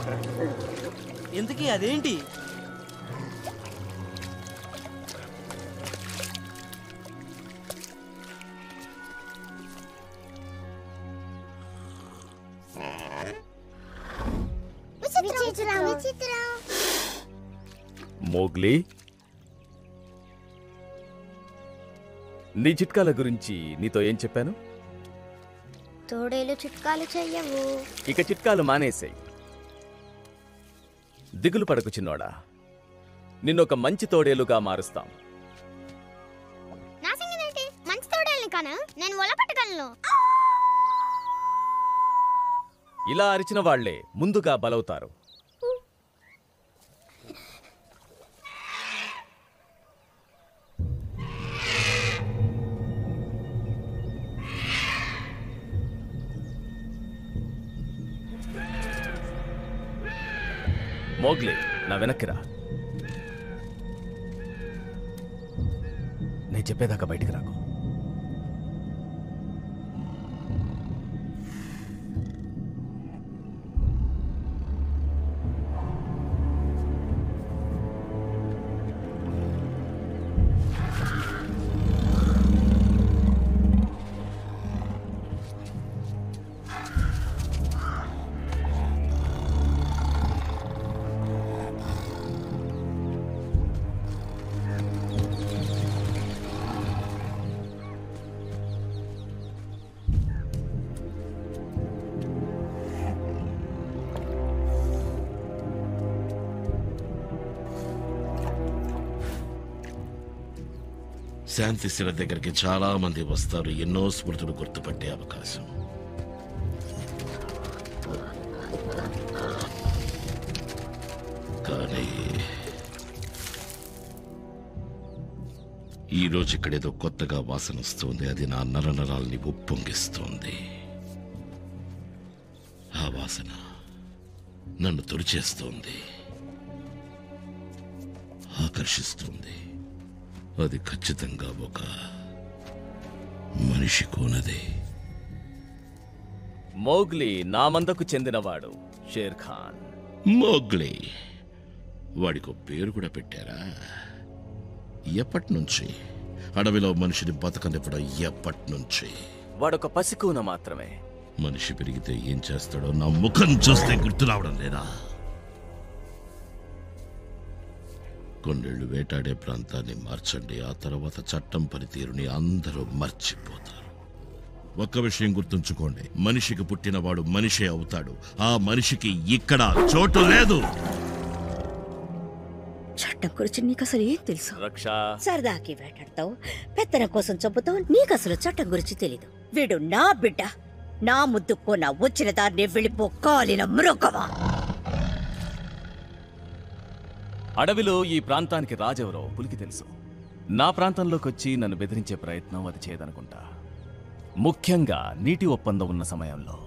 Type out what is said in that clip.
ఎందుకీ అదేంటి విచిత్రం విచిత్రం మోగ్లీ నీ చిట్కాల గురించి నీతో ఏం చెప్పాను తోడేలు చిట్కాలు చెయ్యవు ఇక చిట్కాలు మానేసాయి దిగులు పడకు చిన్నోడా నిన్నొక మంచి తోడేలుగా మారుస్తాం నా సంగతి ఏంటి మంచి తోడేల్ని కాను నేను ఒల పట్టగలను ఇలా అరిచిన వాళ్లే ముందుగా బలవుతారు మోగ్లీ నా వెనక్కిరా నేను చెప్పేదాకా బయటికి రాకు శాంతిశిల దగ్గరికి చాలా మంది వస్తారు ఎన్నో స్మృతులు గుర్తుపట్టే అవకాశం కానీ ఈ రోజు ఇక్కడేదో కొత్తగా వాసన వస్తుంది అది నా నరనరాల్ని ఉప్పొంగిస్తోంది ఆ వాసన నన్ను తుడిచేస్తోంది ఆకర్షిస్తుంది అది ఖచ్చితంగా ఒక మనిషి కోనదే మోగ్లీ నా మందకు చెందినవాడు షేర్ ఖాన్ మోగ్లీ వాడికి ఒక పేరు కూడా పెట్టారా ఎప్పటి నుంచి అడవిలో మనిషిని బతకనివ్వడం ఎప్పటి నుంచి వాడొక పసికూన మాత్రమే మనిషి పెరిగితే ఏం చేస్తాడో నా ముఖం చూస్తే గుర్తు రావడం లేదా కొన్నేళ్లు వేటాడే ప్రాంతాన్ని మార్చండి ఆ తర్వాత చట్టం పనితీరుని అందరూ మర్చిపోతారు ఒక్క విషయం గుర్తుంచుకోండి మనిషికి పుట్టినవాడు మనిషే అవుతాడు ఆ మనిషికి ఇక్కడ చోటు లేదు చట్టం గురించి నీకు అసలు ఏం తెలుసు రక్ష సరదాకి వేటాడతావు పెత్తన కోసం చంపుతావు నీకు అసలు చట్టం గురించి తెలీదు వీడు నా బిడ్డ నా ముద్దుకో నా వచ్చిన దాన్ని వెళ్ళిపో కాలిన మృగమా అడవిలో ఈ ప్రాంతానికి రాజెవరో పులికి తెలుసు నా ప్రాంతంలోకి వచ్చి నన్ను బెదిరించే ప్రయత్నం అది చేయదనుకుంటా ముఖ్యంగా నీటి ఒప్పందం ఉన్న సమయంలో